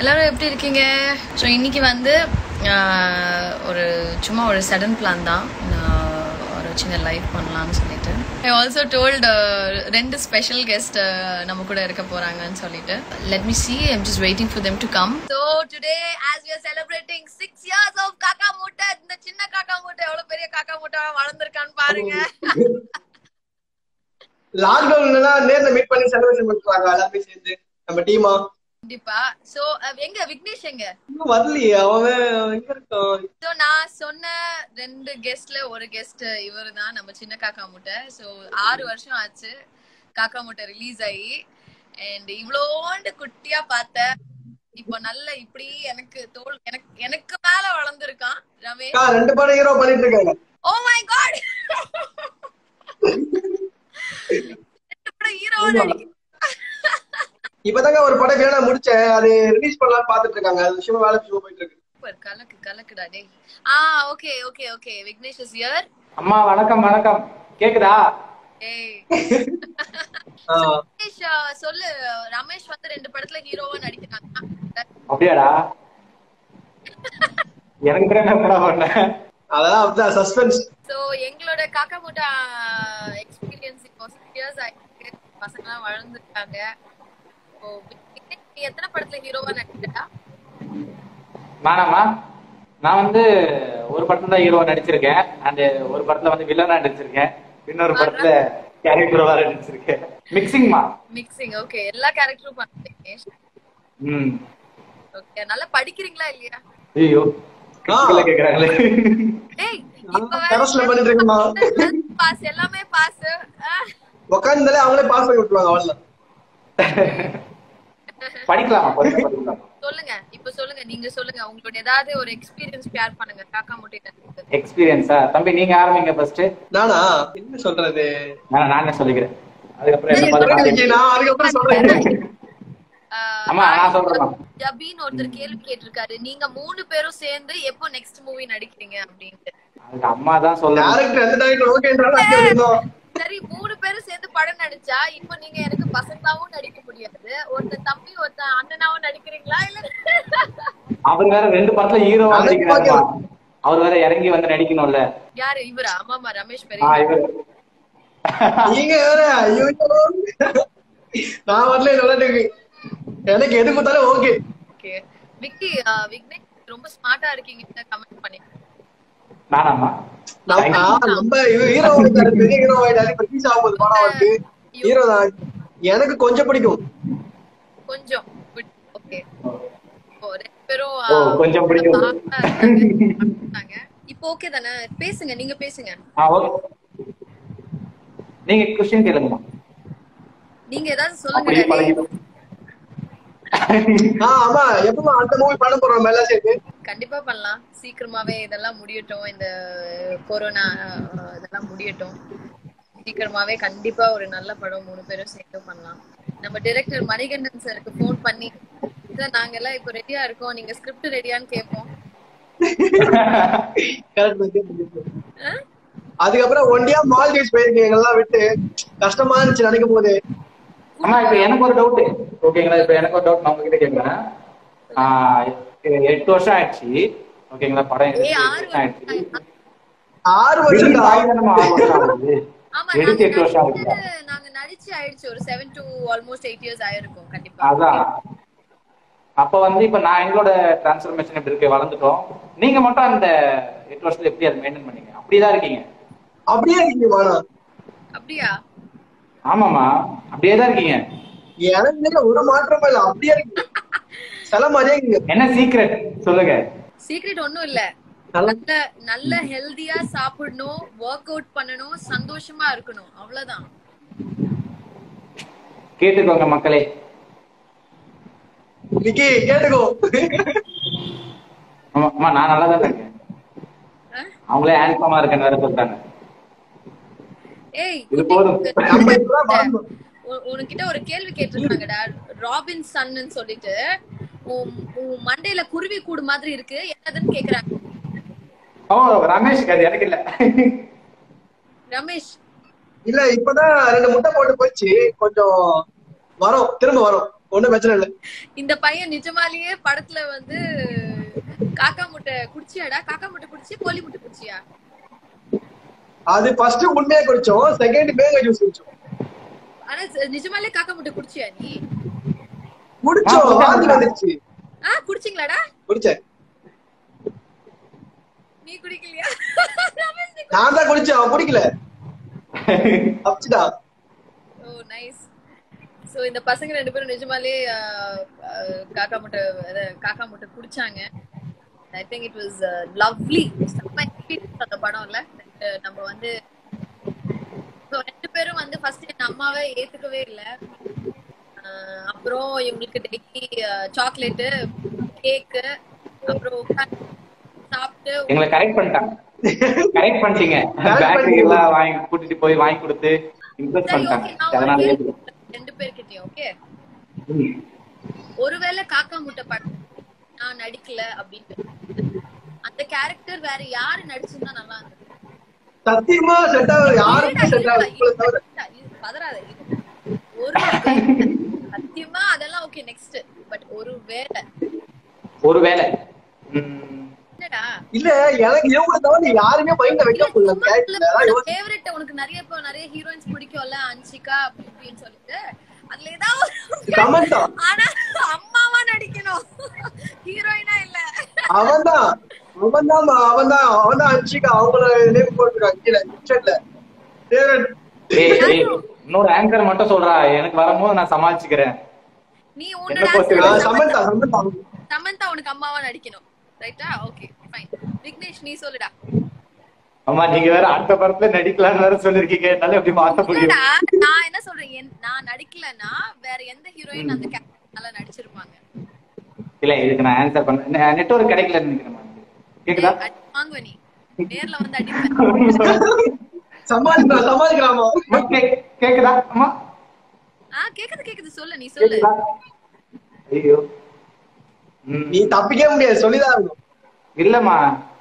எல்லாரும் எப்படி இருக்கீங்க ஸோ இன்னைக்கு வந்து ஆஹ், ஒரு சும்மா ஒரு சடன் பிளான் தான் நான் ஒரு சின்ன லைவ் பண்ணலாம்னு சொல்லிட்டு ஐ ஆல்சோ டோல்ட் ரெண்டு ஸ்பெஷல் கெஸ்ட் நம்ம கூட இருக்க போறாங்கன்னு சொல்லிட்டு let me see I'm just waiting for them to come so today as we are celebrating six years of Kaakka Muttai இந்த சின்ன காக்கா மூட்டை எவ்வளவு பெரிய காக்கா மூட்டை வளர்ந்துருக்கான்னு பாருங்க லாக்டவுன்ல நேர்ல மீட் பண்ணி செலிப்ரேஷன் பண்ணிருக்காங்க எல்லாருமே சேர்ந்து நம்ம டீமா கண்டிப்பா ஸோ எங்க விக்னேஷ் எங்க இன்னும் வரலையே அவன் எங்க இருக்கான் ஸோ நான் சொன்ன ரெண்டு கெஸ்ட்ல ஒரு கெஸ்ட் இவரு தான் நம்ம சின்ன காக்கா முட்டை ஸோ ஆறு வருஷம் ஆச்சு காக்கா முட்டை ரிலீஸ் ஆகி அண்ட் இவ்வளோண்டு குட்டியா பார்த்தேன் இப்போ நல்ல இப்படி எனக்கு தோல் எனக்கு எனக்கு மேல வளர்ந்துருக்கான் ரமேஷ் அக்கா, ரெண்டு படம் ஹீரோ பண்ணிட்டு இருக்காங்க ஓ மை காட் ஹீரோ இப்பதாங்க ஒரு படம் வேணா முடிச்சேன் அது ரிலீஸ் பண்ணலாம் பாத்துட்டு இருக்காங்க அது விஷயமா வேலை விஷயமா போயிட்டு இருக்கு சூப்பர் கலக்கு கலக்குடா டேய் ஆ okay okay okay Vignesh is here அம்மா வணக்கம் வணக்கம் கேக்குதா ஏய் ஆ, ரமேஷ் ஆ, சொல்லு ரமேஷ் வந்து ரெண்டு படத்துல ஹீரோவா நடிக்கிறாங்க அப்படியாடா எனக்கு தெரியும் என்ன படம் பண்ண அதெல்லாம் அப்படிதான் சஸ்பென்ஸ் சோ எங்களோட காக்கா மூட்டா எக்ஸ்பீரியன்ஸ் இப்போ சிக்ஸ் இயர்ஸ் ஆயிருக்கு பசங்க எல்லாம் வளர்ந்துருக்காங்க ஓ விக்னேஷ், நீ எத்தனை படத்துல ஹீரோவா நடிக்கிறா நானாமா நான் வந்து ஒரு படத்துல தான் ஹீரோ நடிச்சிருக்கேன் அண்ட் ஒரு படத்துல வந்து வில்லனா நடிச்சிருக்கேன் இன்னொரு படத்துல கேரக்டரா நடிச்சிருக்கேன் மிக்சிங்மா மிக்சிங் ஓகே எல்லா கேரக்டரும் பண்ணுறீங்க ம் ஓகே நல்லா படிக்கிறீங்களா இல்லையா ஐயோ கிறிஸ்துல கேக்குறாங்களே டேய் இப்ப கரஸ்ல பண்ணிட்டு இருக்கேம்மா பாஸ் எல்லாமே பாஸ் உட்காந்துதாலே அவங்களே பாஸ் பண்ணி விட்டுருவாங்க அவ்வளவு படிக்கலாமா பொறுமையா படிக்கலாமா சொல்லுங்க இப்ப சொல்லுங்க நீங்க சொல்லுங்க உங்களோட ஏதாவது ஒரு எக்ஸ்பீரியன்ஸ் ஷேர் பண்ணுங்க காக்கா முட்டையில எக்ஸ்பீரியன்ஸா தம்பி நீங்க ஆரம்பிங்க ஃபர்ஸ்ட் நானா என்ன சொல்றது நான் நானே சொல்லிக்கிறேன் அதுக்கப்புறம் என்ன சரி, பார்த்து சொல்லுங்க. பாருங்க. நான் அதுக்கப்புறம் சொல்றேன் அம்மா, நான் சொல்றேன்மா. ஜபின்னு ஒருத்தர் கேள்வி கேட்டிருக்காரு நீங்க மூணு பேரும் சேர்ந்து எப்போ நெக்ஸ்ட் மூவி நடிக்கிறீங்க அப்படின்ட்டு அதுக்கு அம்மா தான் சொல்லணும் டேரக்டர் எந்த டேரக்டர் ஓகேன்றாலும் சரி மூணு பேரும் சேர்ந்து படம் நடிச்சா இப்போ நீங்க எனக்கு பசங்களாவும் நடிக்க முடியாது ஒருத்தன் தம்பி ஒருத்தன் அண்ணனாவும் நடிக்கிறீங்களா இல்ல அவர் வேற ரெண்டு படத்துல ஹீரோவா அதுக்கு நடிக்கிறாருமா அவர் வேற இறங்கி வந்து நடிக்கணும்ல யாரு இவரா ஆமாமா ரமேஷ் ஆ, பெரிய இவர் நீங்க வேற ஐயோ நான் வரல விளையாட்டுக்கு எனக்கு எது கொடுத்தாலும் ஓகே ஓகே விக்கி ஆ, விக்னேஷ் ரொம்ப ஸ்மார்ட்டா இருக்கீங்க கமெண்ட் பண்ணி நானாமா நம்ம ஹீரோ பெரிய ஹீரோ ஆயிட்டாரு இப்ப ரீச் ஆகும்போது படம் வந்து ஹீரோ தான் எனக்கு கொஞ்சம் பிடிக்கும் கொஞ்சம் ஓகே இப்போ ரெண்டு பேரும் ஓ, கொஞ்சம் பிடிக்கும். ஆ, இருக்காங்க. இப்போ ஓகே தானே பேசுங்க நீங்க பேசுங்க ஆ ஓகே நீங்க கொஸ்டின் கேளுங்கம்மா நீங்க ஏதாவது அப்படியே சொல்லுங்க பழகிடும் ஆஹ் ஆமா எப்பவும் அந்த மூவி பண்ண போறோம் மேல சேர்த்து கண்டிப்பா பண்ணலாம் சீக்கிரமாவே இதெல்லாம் முடியட்டும் இந்த கொரோனா அஹ், இதெல்லாம் முடியட்டும் சீக்கிரமாவே கண்டிப்பா ஒரு நல்ல படம் மூணு பேரும் சேர்ந்து பண்ணலாம் நம்ம டைரக்டர் மணிகண்டன் சாருக்கு ஃபோன் பண்ணி சார் நாங்க எல்லாம் இப்போ ரெடியா இருக்கோம் நீங்க ஸ்கிரிப்ட் ரெடியான்னு கேட்போம் ஆ? அதுக்கப்புறம் ஒண்டியா மால்டீவ்ஸ் போயிருக்கீங்க எல்லாம் விட்டு கஷ்டமா இருந்துச்சு நினைக்கும் போது அம்மா இப்ப எனக்கு ஒரு டவுட் ஓகேங்களா இப்ப எனக்கு ஒரு டவுட் நான் உங்ககிட்ட கேக்குறேன் ஆ, எ- எட்டு வருஷம் ஆயிடுச்சு ஓகேங்களா படம் எடுத்து ஏய் எட்டு ஆறு வருஷம் ஆயிடுச்சு ஆறு வருஷம் வெளியில ஆயுதமா ஆறு வருஷம் ஆகுது ஆமா எடுத்து நாங்க எட்டு வருஷம் ஆகுது நடிச்சு- நாங்க நடிச்சு ஆயிடுச்சு ஒரு seven to almost eight years ஆயிருக்கும் கண்டிப்பா அதான் அப்ப வந்து இப்ப நான் எங்களோட டிரான்ஸ்ஃபர்மேஷன் எப்படி இருக்கு வளர்ந்துட்டோம் நீங்க மட்டும் அந்த எட்டு வருஷத்துல எப்படி அதை மெயின்டைன் பண்ணீங்க அப்படிதான் இருக்கீங்க அப்படியே இருக்கீங்க மானா அப்படியா ஆமாமா அப்படியே தான் இருக்கீங்க எனக்கு தெரியல, ஒரு மாற்றமும் இல்ல அப்படியே இருக்கு சில மாதிரியே இருக்கீங்க என்ன சீக்ரெட் சொல்லுங்க சீக்ரெட் ஒண்ணும் இல்ல நல்ல- நல்ல நல்ல ஹெல்தியா சாப்பிடணும் ஒர்க் அவுட் பண்ணணும் சந்தோஷமா இருக்கணும் அவ்வளவுதான் கேட்டுக்கோங்க மக்களே விக்கி கேட்டுக்கோ ஆமா ஆமா, நான் நல்லா தான் இருக்கேன் ஆ? அவங்களே ஹேண்ட்ஸமா இருக்கேன்னு வேற சொல்றாங்க ஏய் இது போதும். நம்ம இப்பதான் வளர்ந்தோம். உ- உனக்கிட்ட ஒரு கேள்வி கேட்டிருக்காங்கடா ராபின் சன்னு சொல்லிட்டு உன் உன் மண்டையில குருவி கூடு மாதிரி இருக்கு என்னதுன்னு கேக்குறாங்க ஓ ரமேஷ் அது எனக்கு இல்ல ரமேஷ் இல்ல இப்பதான் ரெண்டு முட்டை போட்டு போச்சு கொஞ்சம் வரும் திரும்ப வரும் ஒண்ணும் பிரச்சனை இல்ல இந்த பையன் நிஜமாலேயே படத்துல வந்து காக்கா முட்டை குடிச்சியாடா காக்கா முட்டை குடிச்சு கோழி முட்டை குடிச்சியா அது ஃபர்ஸ்ட் உண்மையா குடிச்சோம் செகண்ட் மேங்க ஜூஸ் குடிச்சோம் ஆனா ச- நிஜமாலே காக்கா முட்டை குடிச்சியா நீ குடிச்சோம் ஆ, வாந்தி வந்துருச்சு ஆ குடிச்சிங்களாடா குடிச்சேன் நீ குடிக்கலையா ரமேஷ், நீ நான் தான் குடிச்சேன் அவன் குடிக்கல அப்சிடா ஓ நைஸ் சோ இந்த பசங்க ரெண்டு பேரும் நிஜமாலே ஆ, ஆ, காக்கா முட்டை அத, காக்கா முட்டை குடிச்சாங்க I think it was lovely அந்த படம் இல்ல அஹ் நம்ம வந்து so ரெண்டு பேரும் வந்து ஃபர்ஸ்ட் என் அம்மாவை ஏத்துக்கவே இல்ல ஆஹ் அப்புறம் இவங்களுக்கு டெய்லி சாக்லேட்டு கேக்கு அப்புறம் உட்கார்ந்து சாப்பிட்டு எங்களை கரெக்ட் பண்ணிட்டாங்க கரெக்ட் பண்ணிட்டீங்க Correct பேக்கரி பண்ணிட்டீங்க. எல்லாம் வாங்கி கூட்டிட்டு போய் வாங்கி கொடுத்து இம்ப்ரெஸ் சரி பண்ணிட்டாங்க ஓகே நான் ஒரு அதனால கேள்வி கேட்கிறேன் ரெண்டு பேர்கிட்டயும் ஓகே ம். ஒருவேளை காக்கா முட்டை படம் நான் நடிக்கல அப்படின்னு அந்த கேரக்டர் வேற யாரு நடிச்சிருந்தா நல்லா இருந்தது சத்தியமா செட் ஆகும் யாருக்கும் செட் இருடா, ஆகும் உங்களை தவிர இருடா, இரு, பதறாத இரு. ஒரு சத்தியமா அதெல்லாம் ஓகே நெக்ஸ்ட் பட் ஒரு வேளை ஒருவேளை ம், என்னடா இல்ல எனக்கு இவங்களை தவிர நீ யாருமே மைண்ட்ல வைக்க முடியல கேரக்டர் அதான் யோசி- ஃபேவரட் உனக்கு நிறைய இப்போ நிறைய ஹீரோயின்ஸ் பிடிக்கும்ல அன்சிகா அப்படி இப்படின்னு சொல்லிட்டு அதுல ஏதாவது ஒரு- சமந்தா ஆனா அம்மாவா நடிக்கணும் ஹீரோயினா இல்ல அவன்தான் அவன்தான் அவன்தான் அவன்தான் அன்ஷிகா அவங்கள நேம் போட்டுருக்காங்க கீழே கிச்சன்ல தேவன் ஏய், ஏய், இன்னொரு ஆங்கர் மட்டும் சொல்றா எனக்கு வரும்போது நான் சமாளிச்சுக்கிறேன் நீ என்ன உன்னோட போச்சு? answer ஆ, சமந்தா சமந்தா சமந்தா உனக்கு அம்மாவா நடிக்கணும் ரைட்டா ஓகே ஃபைன் விக்னேஷ் நீ சொல்லுடா அம்மா நீங்க வேற அடுத்த படத்துல நடிக்கலாம்னு வேற சொல்லிருக்கீங்க என்னால எப்படி மாத்த முடியும் இல்லடா நான் என்ன சொல்றேன் என்- நான் நடிக்கலன்னா வேற எந்த ஹீரோயின் அந்த கேரக்டர் நல்லா நடிச்சிருப்பாங்க இல்ல இதுக்கு நான் ஆன்சர் பண்ண நெட்வொர்க் கிடைக்கலன்னு நினைக்கிறேன் கேக்குதா டேய், அடி வாங்குவ நீ நேர்ல வந்து அடிப்பேன் சமாளிக்கலாம் சமாளிக்கலாமா அம்மா, கே- கேக்குதா அம்மா ஆ கேக்குது கேக்குது சொல்லு நீ சொல்லு கேக்குதா ஐயோ ம், நீ தப்பிக்கவே முடியாது சொல்லிதான் ஆகணும் இல்லம்மா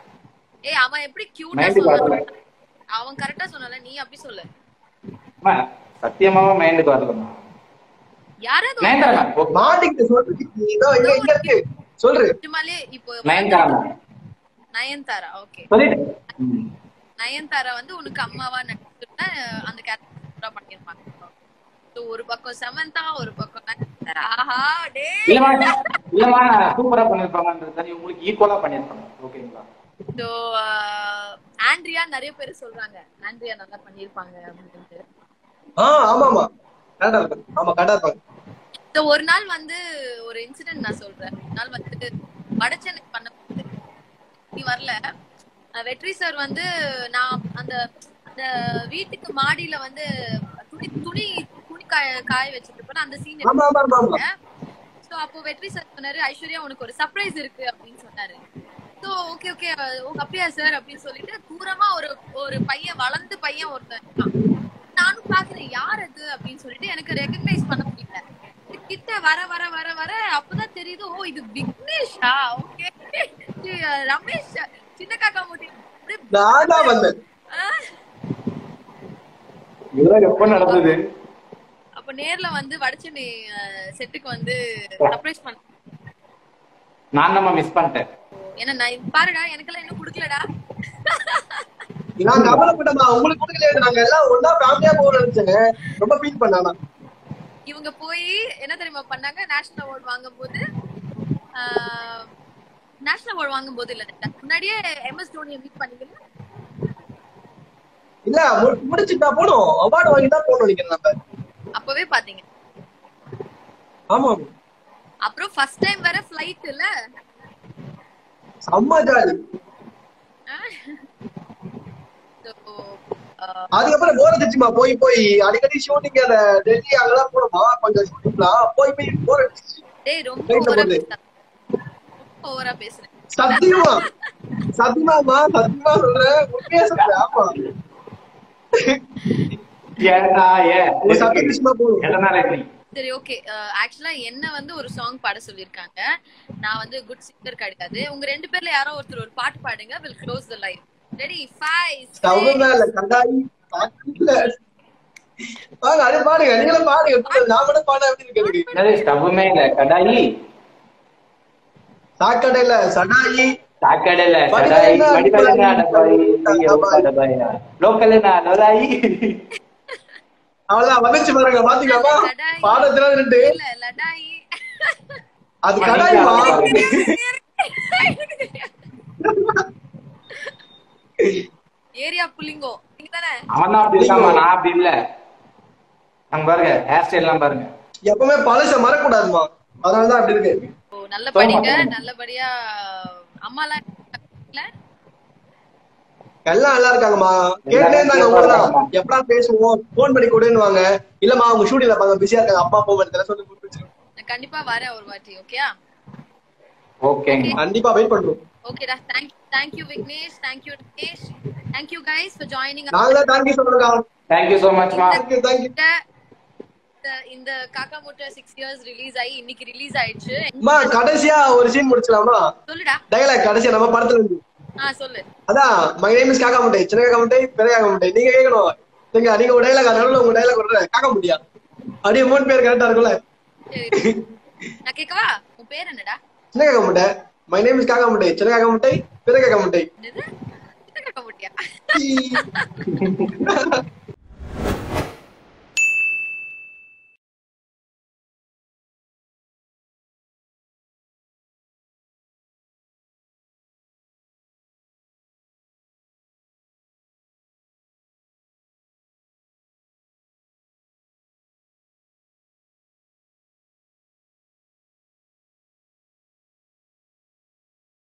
ஏய் அவன் எப்படி கியூட்டா மைண்ட் வரல சொன்னான் அவன் கரெக்டா சொன்னால நீ அப்படி சொல்லு அம்மா, சத்தியமாவா மைண்டுக்கு வரலம்மா யாராவது நயன்தாரா ஓ, மாட்டிக்கிட்டு சொல்றதுக்கு நீ இதோ இங்க இங்க இருக்கு சொல்லு நிஜமாலே இப்போ நயன்தாரா நயன்தாரா ஓகே சொல்லிட்டு ம். நயன்தாரா வந்து உனக்கு அம்மாவா நடிச்சிருந்தா அந்த கேரக்டர் பண்ணிருப்பாங்க So, ஒரு பக்கம் சமந்தா ஒரு பக்கம் நயன்தாரா ஆஹா டேய் இல்லம்மா இல்லம்மா சூப்பரா பண்ணிருப்பாங்கன்றது தாண்டி உங்களுக்கு ஈக்குவலா பண்ணிருப்பாங்க ஓகேங்களா ஸோ ஆண்ட்ரியா நிறைய பேர் சொல்றாங்க ஆண்ட்ரியா நல்லா பண்ணிருப்பாங்க அப்படின்ட்டு ஆ ஆமா ஆமா கரெக்டா இருப்பாங்க ஆமா கரெக்டா இருப்பாங்க ஸோ ஒரு நாள் வந்து ஒரு இன்சிடென்ட் நான் சொல்றேன் ஒரு நாள் வந்து வடச்சென்னை பண்ண நீ வரல அஹ் வெற்றி சார் வந்து நான் அந்த அந்த வீட்டுக்கு மாடியில வந்து துணி துணி துணி காய காய வச்சுட்டு இருப்பேன் அந்த சீன் ஆமா ஆமா ஆமா ஆமா சோ அப்போ வெற்றி சார் சொன்னாரு ஐஸ்வர்யா உனக்கு ஒரு சர்ப்ரைஸ் இருக்கு அப்படின்னு சொன்னாரு சோ ஓகே ஓகே அப்படியா சார் அப்படின்னு சொல்லிட்டு தூரமா ஒரு ஒரு பையன் வளர்ந்து பையன் ஒருத்தன் இருக்கான். நானும் பாக்குறேன் யார் அது அப்படின்னு சொல்லிட்டு எனக்கு ரெகக்னைஸ் பண்ண முடியல கிட்ட வர வர வர வர அப்பதான் தெரியுது ஓ இது விக்னேஷா ஓகே ரமேஷ் சின்ன காக்கா மூட்டி அப்படியே நான் தான் வந்தேன் ஆ, இதெல்லாம் எப்ப நடந்தது அப்ப நேர்ல வந்து வடச்சென்னை செட்டுக்கு வந்து சர்ப்ரைஸ் பண்ண நான் நம்ம மிஸ் பண்ணிட்டேன் ஏன்னா நான் பாருடா எனக்கெல்லாம் இன்னும் குடுக்கலடா நான் கவலைப்பட்டேன் உங்களுக்கு கொடுக்கலையே நாங்க எல்லாம் ஒன்னா ஃபேமிலியா போகணும்னு நினைச்சேங்க ரொம்ப ஃபீல் பண்ணானா இவங்க போய் என்ன தெரியுமா பண்ணாங்க நேஷனல் அவார்ட் வாங்கும்போது நேஷனல் அவார்ட் வாங்கும்போது இல்ல முன்னாடியே எம்எஸ் தோனியை மீட் பண்ணீங்கல்ல இல்ல மு- முடிச்சுட்டா போனோம் அவார்டு வாங்கி தான் போகணும் நினைக்கிறேன் நம்ம அப்பவே பாத்தீங்க ஆமா அப்புறம் ஃபர்ஸ்ட் டைம் வேற ஃபிளைட் இல்ல செம்ம ஜாலி So, ஆஹ், அதுக்கப்புறம் போர் அடிச்சுமா போய் போய் அடிக்கடி ஷூட்டிங் அந்த டெல்லி அங்கெல்லாம் போனோமா கொஞ்சம் ஷூட்டிங்லாம் போய் போய் போர் அடிச்சு டேய் ரொம்ப Flight ல ஓவரா போகுது. பேசுறேன் ரொம்ப ஓவரா பேசுறேன் சத்தியமா சத்தியமாமா சத்தியமா சொல்றேன் உண்மையா சொல்றேன் ஆமா ஏன்டா ஏன் ஒரு சத்திய விஷயமா போகணும் எதனால நீ சரி ஓகே ஆக்சுவலா என்ன வந்து ஒரு சாங் பாட சொல்லிருக்காங்க நான் வந்து குட் சிங்கர் கிடையாது உங்க ரெண்டு பேர்ல யாரோ ஒருத்தர் ஒரு பாட்டு பாடுங்க will close the live ready five ஸ்டவ் மேல கண்டாயி பாக்கல வாங்க அடி பாடுங்க நீங்களும் பாடுங்க நான் மட்டும் பாட எப்படி இருக்கு எனக்கு என்னது ஸ்டவ்வுமே இல்ல கடாயி சாக்கடையில சடாயி சாக்கடையில கடாயி மடிக்கலனா டபாய் ஐயோ கடபாயா லோக்கல்னா நொராயி அவ்வளவுதான் வந்துச்சு பாருங்க பாத்தீங்களாமா கடாயி. பாடத்துல நின்று இல்ல லடாயி அது கடாயுமா ஏரியா புள்ளிங்கோ நீங்க தானே அவன் தான் அப்படி இருக்காமா நான் அப்படி இல்ல அங்க பாருங்க ஹேர் ஸ்டைல் எல்லாம் பாருங்க எப்பவுமே பழச மறக்கூடாதுமா அதனாலதான் அப்படி இருக்கு ஓ, நல்ல படிங்க நல்லபடியா அம்மாலாம் இல்ல எல்லாம் நல்லா இருக்காங்கம்மா கேட்டே இருந்தாங்க உங்களதான் எப்படா பேசுவோம் போன் பண்ணி கொடுன்னுவாங்க இல்லம்மா அவங்க ஷூட்டிங்ல இருப்பாங்க பிஸியா இருக்காங்க அப்பா போன் பண்ணி சொல்லி கொடுத்துச்சு நான் கண்டிப்பா வரேன் ஒரு வாட்டி ஓகேயா ஓகேங்க கண்டிப்பா வெயிட் பண்றோம் ஓகேடா thank thank you Vignesh thank you Nikesh thank you guys for joining நாங்க தான் தேங்க்யூ சொல்லுங்க தேங்க்யூ சோ மச்மா தேங்க்யூ தேங்க்யூ இந்த காக்கா மூட்டை சிக்ஸ் இயர்ஸ் ரிலீஸ் ஆகி இன்னைக்கு ரிலீஸ் ஆயிடுச்சு அம்மா கடைசியா ஒரு சீன் முடிச்சலாமா சொல்லுடா டைலாக் கடைசியா நம்ம படத்துல இருந்து ஆ சொல்லு அதான் மை நேம் இஸ் காக்கா முட்டை சின்ன காக்கா முட்டை பெரிய காக்கா முட்டை நீங்க கேட்கணும் நீங்க நீங்க ஒரு டைலாக் நடுவில் உங்க டைலாக் விடுற காக்கா முட்டியா அப்படியே மூணு பேர் கரெக்டா இருக்கும்ல சரி நான் கேட்கவா உன் பேர் என்னடா சின்ன காக்கா முட்டை மை நேம் இஸ் காக்கா முட்டை சின்ன காக்கா முட்டை பெரிய காக்கா முட்டை என்னது சின்ன காக்கா மூட்டையா